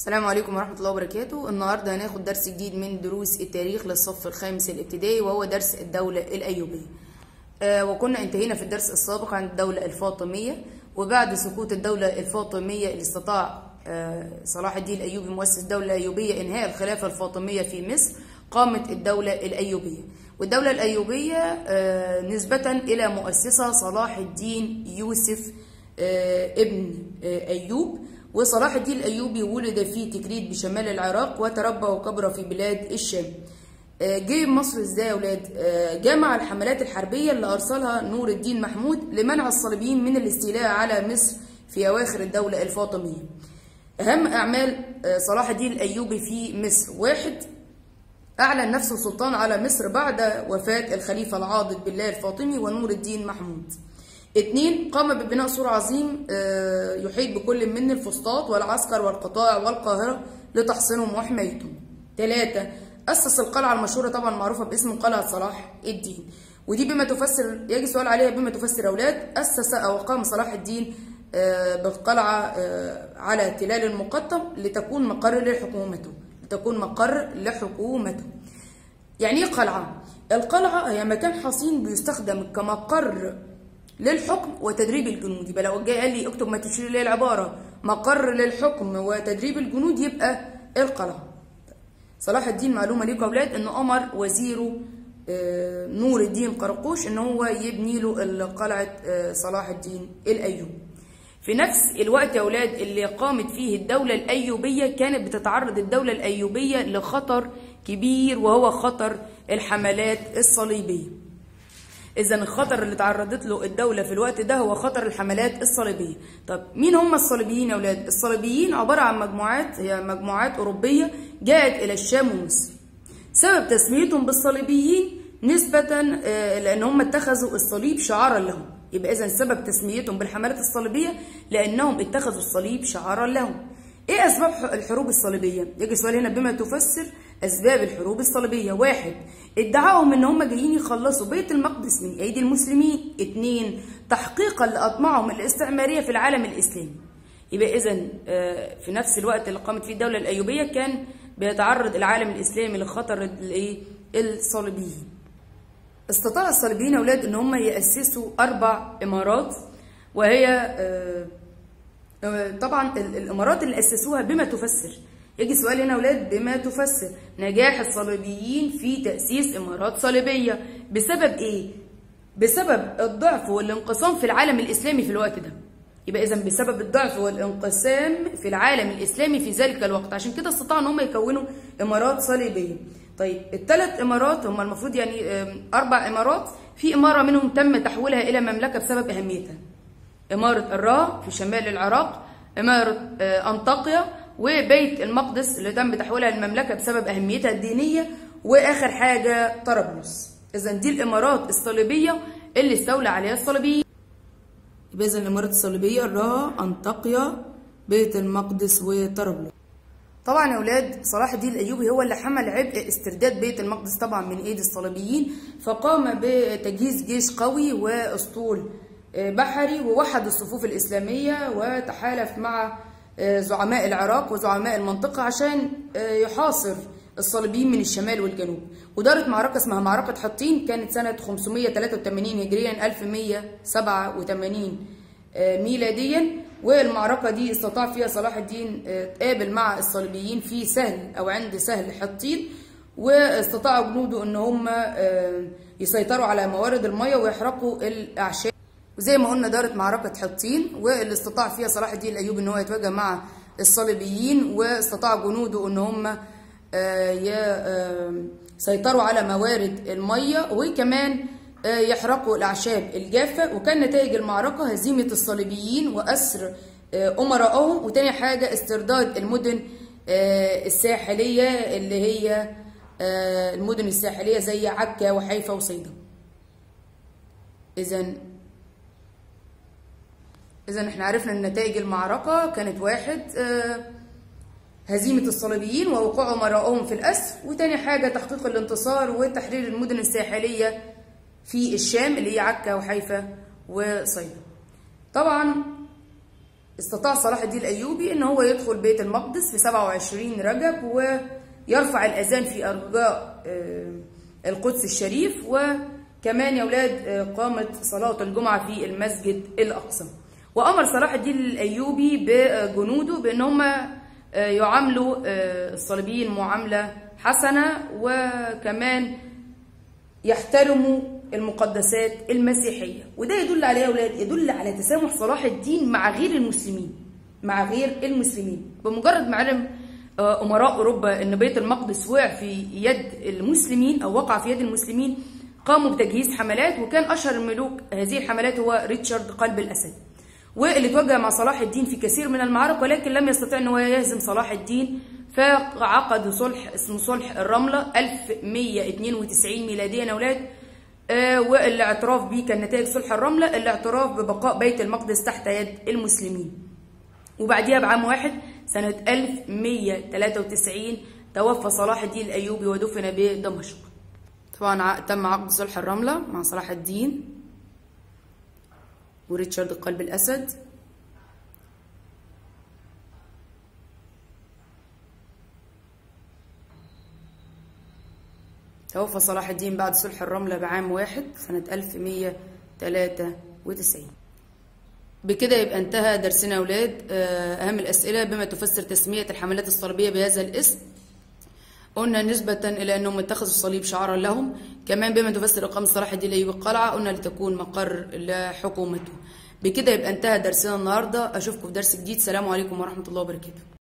السلام عليكم ورحمة الله وبركاته النهاردة هناخد درس جديد من دروس التاريخ للصف الخامس الابتدائي وهو درس الدولة الأيوبية آه وكنا انتهينا في الدرس السابق عن الدولة الفاطمية وبعد سقوط الدولة الفاطمية اللي استطاع آه صلاح الدين الأيوبي مؤسس الدولة الأيوبية إنهاء الخلافة الفاطمية في مصر قامت الدولة الأيوبية والدولة الأيوبية آه نسبة إلى مؤسسة صلاح الدين يوسف آه ابن آه أيوب وصلاح الدين الأيوبي ولد في تكريت بشمال العراق وتربى وكبر في بلاد الشام جه مصر ازاي يا ولاد جمع الحملات الحربية اللي أرسلها نور الدين محمود لمنع الصليبيين من الاستيلاء على مصر في أواخر الدولة الفاطمية أهم أعمال صلاح الدين الأيوبي في مصر واحد أعلن نفسه سلطان على مصر بعد وفاة الخليفة العاضد بالله الفاطمي ونور الدين محمود اثنين قام ببناء سور عظيم يحيط بكل من الفسطاط والعسكر والقطاع والقاهرة لتحصينهم وحمايتهم ثلاثة أسس القلعة المشهورة طبعا معروفة باسم قلعة صلاح الدين ودي بما تفسر يجي سؤال عليها بما تفسر أولاد أسس أو قام صلاح الدين بالقلعة على تلال المقطم لتكون مقر لحكومته لتكون مقر لحكومته يعني ايه قلعة؟ القلعة هي مكان حصين بيستخدم كمقر للحكم وتدريب الجنود يبقى لو جاي قال لي اكتب ما تشير لي العباره مقر للحكم وتدريب الجنود يبقى القلعه صلاح الدين معلومه ليكم يا اولاد ان امر وزيره نور الدين قرقوش ان هو يبني له قلعه صلاح الدين الايوبي في نفس الوقت يا اولاد اللي قامت فيه الدوله الايوبيه كانت بتتعرض الدوله الايوبيه لخطر كبير وهو خطر الحملات الصليبيه إذا الخطر اللي تعرضت له الدولة في الوقت ده هو خطر الحملات الصليبية. طب مين هم الصليبيين يا أولاد؟ الصليبيين عبارة عن مجموعات هي مجموعات أوروبية جاءت إلى الشام ومصر. سبب تسميتهم بالصليبيين نسبة لأن هم اتخذوا الصليب شعارا لهم. يبقى إذا سبب تسميتهم بالحملات الصليبية لأنهم اتخذوا الصليب شعارا لهم. ايه اسباب الحروب الصليبيه يجي سؤال هنا بما تفسر اسباب الحروب الصليبيه واحد ادعائهم ان هم جايين يخلصوا بيت المقدس من ايدي المسلمين اتنين تحقيقا لاطماعهم الاستعماريه في العالم الاسلامي يبقى اذا في نفس الوقت اللي قامت فيه الدوله الايوبيه كان بيتعرض العالم الاسلامي لخطر الايه الصليبيين استطاع الصليبيين اولاد ان هم ياسسوا اربع امارات وهي طبعا الامارات اللي اسسوها بما تفسر يجي سؤال هنا اولاد بما تفسر نجاح الصليبيين في تاسيس امارات صليبيه بسبب ايه بسبب الضعف والانقسام في العالم الاسلامي في الوقت ده يبقى اذا بسبب الضعف والانقسام في العالم الاسلامي في ذلك الوقت عشان كده استطاعوا ان هم يكونوا امارات صليبيه طيب الثلاث امارات هم المفروض يعني اربع امارات في اماره منهم تم تحويلها الى مملكه بسبب اهميتها إمارة الرا في شمال العراق إمارة أنطاكيا وبيت المقدس اللي تم تحويلها للمملكة بسبب أهميتها الدينية وآخر حاجة طرابلس إذا دي الإمارات الصليبية اللي استولى عليها الصليبيين يبقى إذا الإمارات الصليبية الرا أنطاكيا بيت المقدس وطرابلس طبعا يا اولاد صلاح الدين الايوبي هو اللي حمل عبء استرداد بيت المقدس طبعا من ايد الصليبيين فقام بتجهيز جيش قوي واسطول بحري ووحد الصفوف الإسلامية وتحالف مع زعماء العراق وزعماء المنطقة عشان يحاصر الصليبيين من الشمال والجنوب ودارت معركة اسمها معركة حطين كانت سنة 583 هجريا 1187 ميلاديا والمعركة دي استطاع فيها صلاح الدين تقابل مع الصليبيين في سهل أو عند سهل حطين واستطاع جنوده ان هم يسيطروا على موارد المياه ويحرقوا الأعشاب وزي ما قلنا دارت معركة حطين واللي استطاع فيها صلاح الدين الأيوبي إن هو يتواجه مع الصليبيين واستطاع جنوده إن هم يسيطروا على موارد المية وكمان يحرقوا الأعشاب الجافة وكان نتائج المعركة هزيمة الصليبيين وأسر أمرائهم وتاني حاجة استرداد المدن الساحلية اللي هي المدن الساحلية زي عكا وحيفا وصيدا إذا إذا احنا عرفنا ان نتائج المعركة كانت واحد هزيمة الصليبيين ووقوع أمرائهم في الأسر وتاني حاجة تحقيق الانتصار وتحرير المدن الساحلية في الشام اللي هي عكا وحيفا وصيدا طبعا استطاع صلاح الدين الأيوبي إن هو يدخل بيت المقدس في 27 رجب ويرفع الأذان في أرجاء آه، القدس الشريف وكمان يا أولاد آه، قامت صلاة الجمعة في المسجد الأقصى وأمر صلاح الدين الأيوبي بجنوده بأن هم آه، يعاملوا آه، الصليبيين معاملة حسنة وكمان يحترموا المقدسات المسيحية وده يدل على إيه يا أولاد يدل على تسامح صلاح الدين مع غير المسلمين مع غير المسلمين بمجرد ما علم آه، أمراء أوروبا أن بيت المقدس وقع في يد المسلمين أو وقع في يد المسلمين قاموا بتجهيز حملات وكان أشهر الملوك هذه الحملات هو ريتشارد قلب الأسد واللي توجه مع صلاح الدين في كثير من المعارك ولكن لم يستطيع أن هو يهزم صلاح الدين فعقدوا صلح اسمه صلح الرملة 1192 ميلاديا يا أولاد آه، والاعتراف به كان نتائج صلح الرملة الاعتراف ببقاء بيت المقدس تحت يد المسلمين وبعديها بعام واحد سنة 1193 توفى صلاح الدين الأيوبي ودفن بدمشق طبعا ع- تم عقد صلح الرملة مع صلاح الدين وريتشارد قلب الأسد توفى صلاح الدين بعد صلح الرملة بعام واحد سنة 1193 بكده يبقى انتهى درسنا يا أولاد آه، أهم الأسئلة بما تفسر تسمية الحملات الصليبية بهذا الاسم قلنا نسبة إلى أنهم اتخذوا الصليب شعارا لهم كمان بما تفسر إقامة صلاح الدين الأيوبي القلعة قلنا لتكون مقر لحكومته بكده يبقى انتهى درسنا النهاردة أشوفكم في درس جديد سلام عليكم ورحمة الله وبركاته